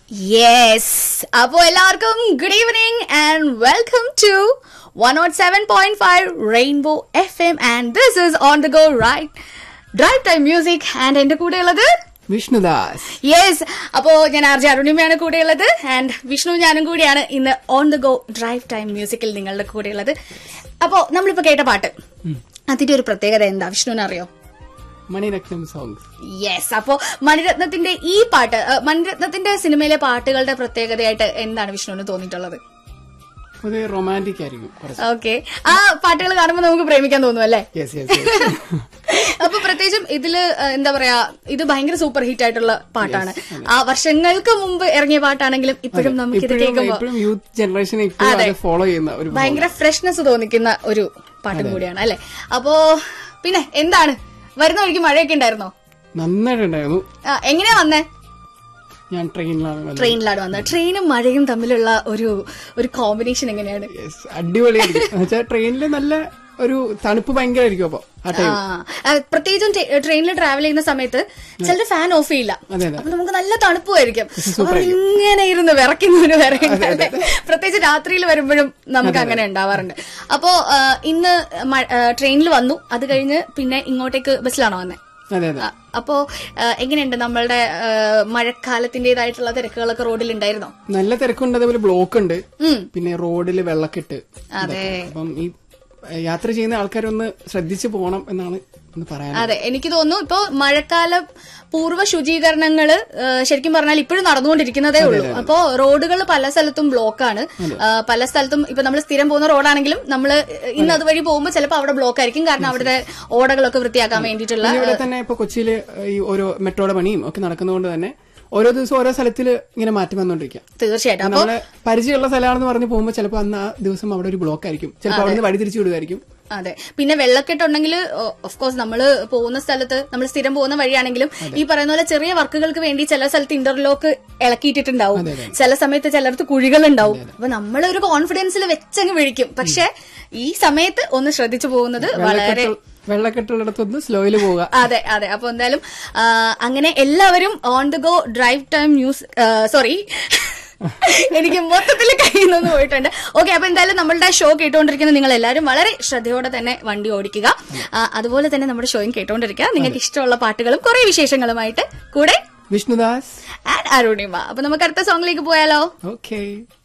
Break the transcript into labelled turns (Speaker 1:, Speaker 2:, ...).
Speaker 1: Yes അപ്പോ എല്ലാവർക്കും good evening and welcome to one naught seven point five rainbow F M and this is on the go right drive time music and എന്റെ കൂടെയുള്ളത്
Speaker 2: Vishnudas
Speaker 1: yes അപ്പോ ഞാൻ R J അരുണിമയാണ് കൂടെയുള്ളത് and Vishnu ഞാനും കൂടിയാണ് ഇന്ന് on the go drive time മ്യൂസിക്കിൽ നിങ്ങളുടെ കൂടെയുള്ളത് അപ്പോ നമ്മളിപ്പോ കേട്ട പാട്ട് അതിന്റെ ഒരു പ്രത്യേകത എന്താ വിഷ്ണുവിന് അറിയോ
Speaker 2: മണിരത്നം സോങ്സ്
Speaker 1: യെസ് അപ്പോ മണിരത്നത്തിന്റെ ഈ പാട്ട് അഹ് മണിരത്നത്തിന്റെ സിനിമയിലെ പാട്ടുകളുടെ പ്രത്യേകതയായിട്ട് എന്താണ് വിഷ്ണുവിന് തോന്നിയിട്ടുള്ളത്
Speaker 2: അത് റൊമാൻറ്റിക് ആയിരിക്കും കുറച്ച്
Speaker 1: ഓക്കെ ആ പാട്ടുകൾ കാണുമ്പോൾ നമുക്ക് പ്രേമിക്കാൻ തോന്നും അല്ലേ
Speaker 2: യെസ് യെസ്
Speaker 1: അപ്പൊ പ്രത്യേകിച്ചും ഇതില് അഹ് എന്താ പറയാ ഇത് ഭയങ്കര സൂപ്പർ ഹിറ്റ് ആയിട്ടുള്ള പാട്ടാണ് ആ വർഷങ്ങൾക്ക് മുമ്പ് ഇറങ്ങിയ പാട്ടാണെങ്കിലും ഇപ്പോഴും നമുക്ക് ഇത്
Speaker 2: ഇപ്പോഴും
Speaker 1: കേൾക്കുമ്പോൾ
Speaker 2: ഇപ്പോഴും യൂത്ത് ജനറേഷൻ ഇപ്പോഴും
Speaker 1: അതെ.
Speaker 2: അത് ഫോളോ ചെയ്യുന്ന ഒരു
Speaker 1: ഭയങ്കര ഫ്രഷ്നെസ് തോന്നിക്കുന്ന ഒരു പാട്ടും കൂടിയാണ് അല്ലെ അപ്പോ പിന്നെ എന്താണ് വരുന്ന വഴിക്ക് മഴയൊക്കെ ഉണ്ടായിരുന്നോ
Speaker 2: നന്നായിട്ടുണ്ടായിരുന്നു
Speaker 1: ആ, എങ്ങനെയാ വന്നേ
Speaker 2: ഞാൻ ട്രെയിനിലാണ് വന്നത്
Speaker 1: ട്രെയിനിലാണ് വന്നത് ട്രെയിനും മഴയും തമ്മിലുള്ള ഒരു ഒരു കോമ്പിനേഷൻ എങ്ങനെയാണ്
Speaker 2: യെസ് അടിപൊളിയായിരിക്കും എന്നുവെച്ചാൽ ട്രെയിനിൽ നല്ല ഒരു തണുപ്പ് ഭയങ്കരമായിരിക്കും അപ്പൊ ആ ടൈം
Speaker 1: ആ, ആ, പ്രത്യേകിച്ചും ട്രെയിനിൽ ട്രാവൽ ചെയ്യുന്ന സമയത്ത് ചിലർ ഫാൻ ഓഫ് ചെയ്യില്ല
Speaker 2: അതെ അതെ
Speaker 1: അപ്പൊ നമുക്ക് നല്ല തണുപ്പുമായിരിക്കും അപ്പൊ ഇങ്ങനെ ഇരുന്ന് വിറയ്ക്കുന്നവര് വിറയുന്നല്ലേ പ്രത്യേകിച്ച് രാത്രിയിൽ വരുമ്പോഴും നമുക്ക് അങ്ങനെ ഉണ്ടാവാറുണ്ട് അപ്പോ ആ, ഇന്ന് ട്രെയിനിൽ വന്നു അത് കഴിഞ്ഞ് പിന്നെ ഇങ്ങോട്ടേക്ക് ബസ്സിലാണോ വന്നത്
Speaker 2: അതെ അതെ
Speaker 1: അപ്പോ ആ, എങ്ങനെയുണ്ട് നമ്മളുടെ ആ, മഴക്കാലത്തിന്റേതായിട്ടുള്ള തിരക്കുകളൊക്കെ റോഡിൽ ഉണ്ടായിരുന്നോ
Speaker 2: നല്ല തിരക്കുണ്ട് അതേപോലെ ബ്ലോക്ക് ഉണ്ട്
Speaker 1: ഉം.
Speaker 2: പിന്നെ റോഡിൽ വെള്ളക്കെട്ട്
Speaker 1: അതെ
Speaker 2: അപ്പം ഈ ഏഹ്, യാത്ര ചെയ്യുന്ന ആൾക്കാരൊന്ന് ശ്രദ്ധിച്ചു പോകണം എന്നാണ് ഒന്ന് പറയാൻ
Speaker 1: അതെ എനിക്ക് തോന്നുന്നു ഇപ്പോ മഴക്കാല പൂർവ്വ ശുചീകരണങ്ങള് ആ, ശരിക്കും പറഞ്ഞാൽ ഇപ്പോഴും നടന്നുകൊണ്ടിരിക്കുന്നതേ ഉള്ളൂ അപ്പോ റോഡുകൾ പല സ്ഥലത്തും ബ്ലോക്കാണ് ആ, പല സ്ഥലത്തും ഇപ്പൊ നമ്മൾ സ്ഥിരം പോകുന്ന റോഡാണെങ്കിലും നമ്മൾ ഇന്ന് അതുവഴി പോകുമ്പോൾ ചിലപ്പോൾ അവിടെ ബ്ലോക്ക് ആയിരിക്കും കാരണം അവിടുത്തെ ഓടകളൊക്കെ വൃത്തിയാക്കാൻ വേണ്ടിയിട്ടുള്ള
Speaker 2: പിന്നെ ഇവിടെ തന്നെ ഇപ്പൊ കൊച്ചിയില് ഈ ഓരോ മെട്രോയുടെ പണിയും ഒക്കെ നടക്കുന്നതുകൊണ്ട് തന്നെ ഓരോ ദിവസം ഓരോ സ്ഥലത്തിൽ ഇങ്ങനെ മാറ്റം വന്നുകൊണ്ടിരിക്കുക
Speaker 1: തീർച്ചയായിട്ടും അപ്പൊ
Speaker 2: നമ്മളെ പരിചയമുള്ള സ്ഥലമാണെന്ന് പറഞ്ഞ് പോകുമ്പോൾ ചിലപ്പോൾ അന്ന് ആ ദിവസം അവിടെ ഒരു ബ്ലോക്ക് ആയിരിക്കും ചിലപ്പോൾ അവിടെ നിന്ന് വഴി തിരിച്ചു വിടുമായിരിക്കും
Speaker 1: അതെ പിന്നെ വെള്ളക്കെട്ടുണ്ടെങ്കിൽ ഓഫ് കോഴ്സ് നമ്മൾ പോകുന്ന സ്ഥലത്ത് നമ്മൾ സ്ഥിരം പോകുന്ന വഴിയാണെങ്കിലും ഈ പറയുന്ന പോലെ ചെറിയ വർക്കുകൾക്ക് വേണ്ടി ചില സ്ഥലത്ത് ഇന്റർലോക്ക് ഇളക്കിയിട്ടിട്ടുണ്ടാവും ചില സമയത്ത് ചിലർക്ക് കുഴികൾ ഉണ്ടാവും അപ്പൊ നമ്മൾ ഒരു കോൺഫിഡൻസിൽ വെച്ചങ്ങ് വിഴിക്കും പക്ഷെ ഈ സമയത്ത് ഒന്ന് ശ്രദ്ധിച്ചു പോകുന്നത് വളരെ
Speaker 2: വെള്ളക്കെട്ടുള്ളിടത്തൊന്ന് സ്ലോയിൽ പോവുക
Speaker 1: അതെ അതെ അപ്പൊ എന്തായാലും ആ, അങ്ങനെ എല്ലാവരും on the go drive time news sorry എനിക്ക് മൊത്തത്തിൽ കയ്യിൽ നിന്ന് പോയിട്ടുണ്ട് ഓക്കെ അപ്പൊ എന്തായാലും നമ്മളുടെ ഷോ കേട്ടുകൊണ്ടിരിക്കുന്ന നിങ്ങൾ എല്ലാവരും വളരെ ശ്രദ്ധയോടെ തന്നെ വണ്ടി ഓടിക്കുക ആ, അതുപോലെ തന്നെ നമ്മുടെ ഷോയും കേട്ടുകൊണ്ടിരിക്കുക നിങ്ങൾക്ക് ഇഷ്ടമുള്ള പാട്ടുകളും കുറെ വിശേഷങ്ങളുമായിട്ട് കൂടെ
Speaker 2: വിഷ്ണുദാസ്
Speaker 1: ആൻഡ് അരുണിമ അപ്പൊ നമുക്ക് അടുത്ത സോങ്ങിലേക്ക് പോയാലോ
Speaker 2: ഓക്കേ